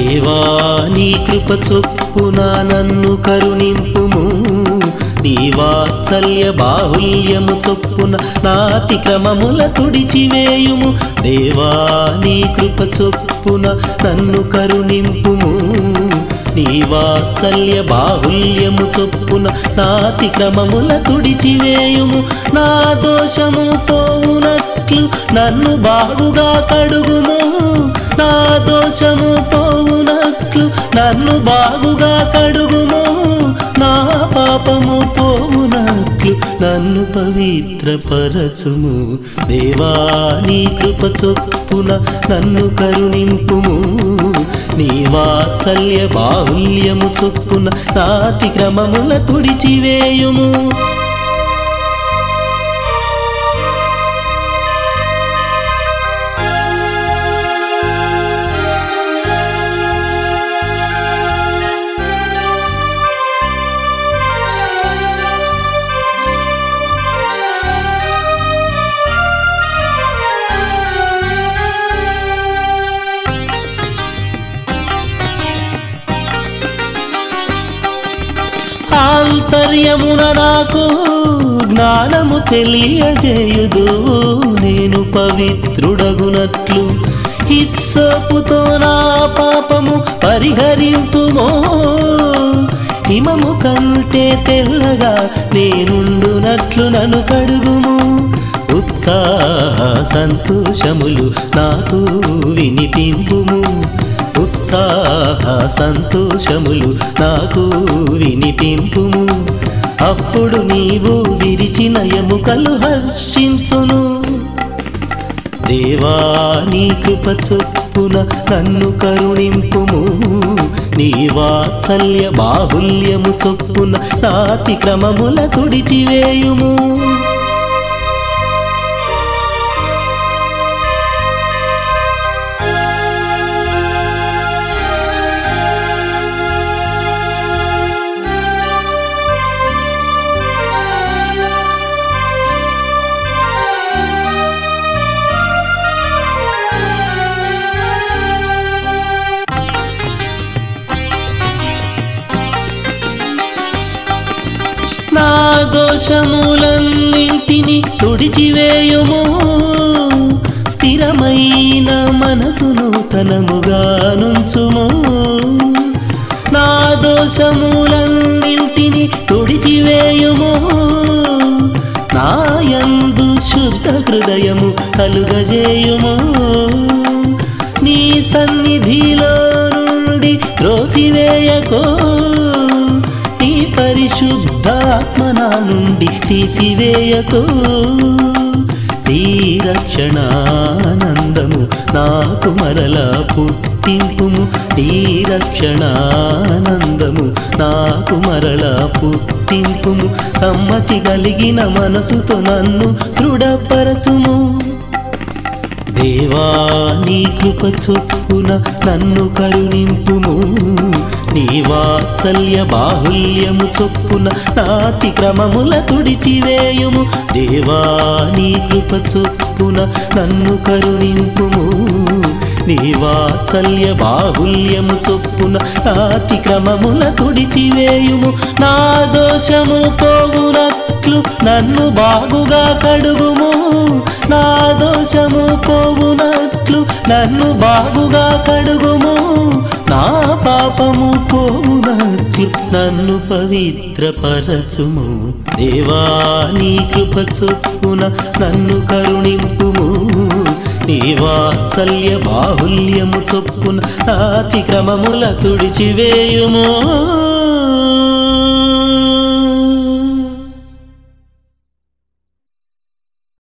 దేవా నీ కృప చొప్పున నన్ను కరుణింపుము నీ వాత్సల్య బాహుల్యము చొప్పున నాతి క్రమముల తుడిచివేయుము దేవా నీ కృప చొప్పున నన్ను కరుణింపుము నీ వాత్సల్య బాహుల్యము చొప్పున నాతి క్రమముల తుడిచివేయుము నా దోషము పోవునట్లు నన్ను బాగుగా కడుగుము నా దోషము పోవునట్లు నన్ను బాగుగా కడుగుము నా పాపము పోవునట్లు నన్ను పవిత్రపరచుము దేవా నీ కృప చొప్పున నన్ను కరుణింపుము నీ వాత్సల్య బాహుల్యము చొప్పున నాతి క్రమముల తుడిచివేయుము ఆంతర్యమున నాకు జ్ఞానము తెలియజేయుదు నేను పవిత్రుడగునట్లు హిస్సోపుతో నా పాపము పరిహరింపుమో హిమము కంటే తెల్లగా నేనుండునట్లు నన్ను కడుగుము ఉత్సాహ సంతోషములు నాకు వినిపింపుము ఉత్సాహ సంతోషములు నాకు వినిపింపుము అప్పుడు నీవు విరిచిన ఎముకలు హర్షించును దేవా నీ కృప చొప్పున నన్ను కరుణింపుము నీ వాత్సల్య బాహుల్యము చొప్పున నాతి క్రమముల తుడిచివేయుము నా దోషములన్నింటిని తుడిచివేయుము స్థిరమైన మనసును తనముగా నుంచుము నా దోషములన్నింటిని తుడిచివేయుము నాయందు శుద్ధ హృదయము కలుగజేయుము నీ సన్నిధిలో నుండి త్రోసివేయకో నీ పరిశుద్ధాత్మ నా నుండి తీసివేయకో నీ రక్షణానందము నాకు మరల పుట్టింపుము నీ రక్షణానందము నాకు మరల పుట్టింపుము సమ్మతి కలిగిన మనసుతో నన్ను దృఢపరచుము దేవా నీ కృప చొప్పున నన్ను కరుణింపుము నీ వాత్సల్య బాహుల్యము చొప్పున నాతి క్రమముల తుడిచివేయుము దేవా నీ కృప చొప్పున నన్ను కరుణింపుము నీ వాత్సల్య బాహుల్యము చొప్పున నాతి క్రమముల తుడిచివేయుము నా దోషము పోవునట్లు నన్ను బాగుగా కడుగుము నా దోషము పోవునట్లు నన్ను బాగుగా కడుగుము నా పాపము పోవునట్లు నన్ను పవిత్రపరచుము దేవా నీ కృప చొప్పున నన్ను కరుణింపుము నీ వాత్సల్య బాహుల్యము చొప్పున నాతి క్రమముల తుడిచివేయుము